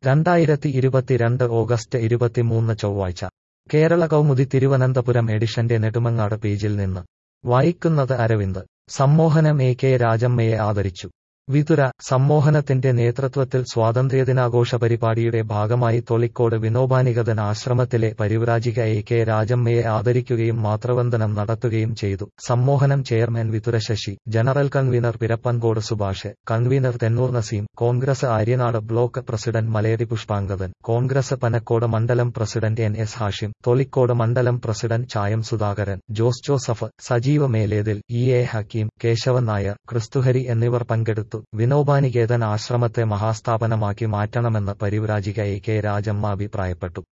രണ്ടായിരത്തി ഇരുപത്തിരണ്ട് ഓഗസ്റ്റ് ഇരുപത്തിമൂന്ന് ചൊവ്വാഴ്ച കേരള കൗമുദി തിരുവനന്തപുരം എഡിഷന്റെ നെടുമങ്ങാട് പേജിൽ നിന്ന് വായിക്കുന്നത് അരവിന്ദ് സമ്മോഹനം എ കെ രാജമ്മയെ ആദരിച്ചു വിതുര സമ്മോഹനത്തിന്റെ നേതൃത്വത്തിൽ സ്വാതന്ത്ര്യദിനാഘോഷ പരിപാടിയുടെ ഭാഗമായി തൊളിക്കോട് വിനോബാനികതൻ ആശ്രമത്തിലെ പരിവ്രാജിക എ കെ രാജമ്മയെ ആദരിക്കുകയും മാത്രവന്ദനം നടത്തുകയും ചെയ്തു Sammohanam chairman Vithura Sasi general convener Pirappancode Subhash convener Thennoor Naseem Congress Aryanad block president Malayadi Pushpangadan Congress Panakode മണ്ഡലം president N S Hashim Tholicode മണ്ഡലം president Chayam Sudhakaran Jose Joseph Sajeeva Melethil E A Hakeem Kesavan Nair Kristhuhari എന്നിവർ പങ്കെടുത്തു വിനോബാനികേതൻ ആശ്രമത്തെ മഹാസ്ഥാപനമാക്കി മാറ്റണമെന്ന് പരിവ്രാജിക എ കെ രാജമ്മ അഭിപ്രായപ്പെട്ടു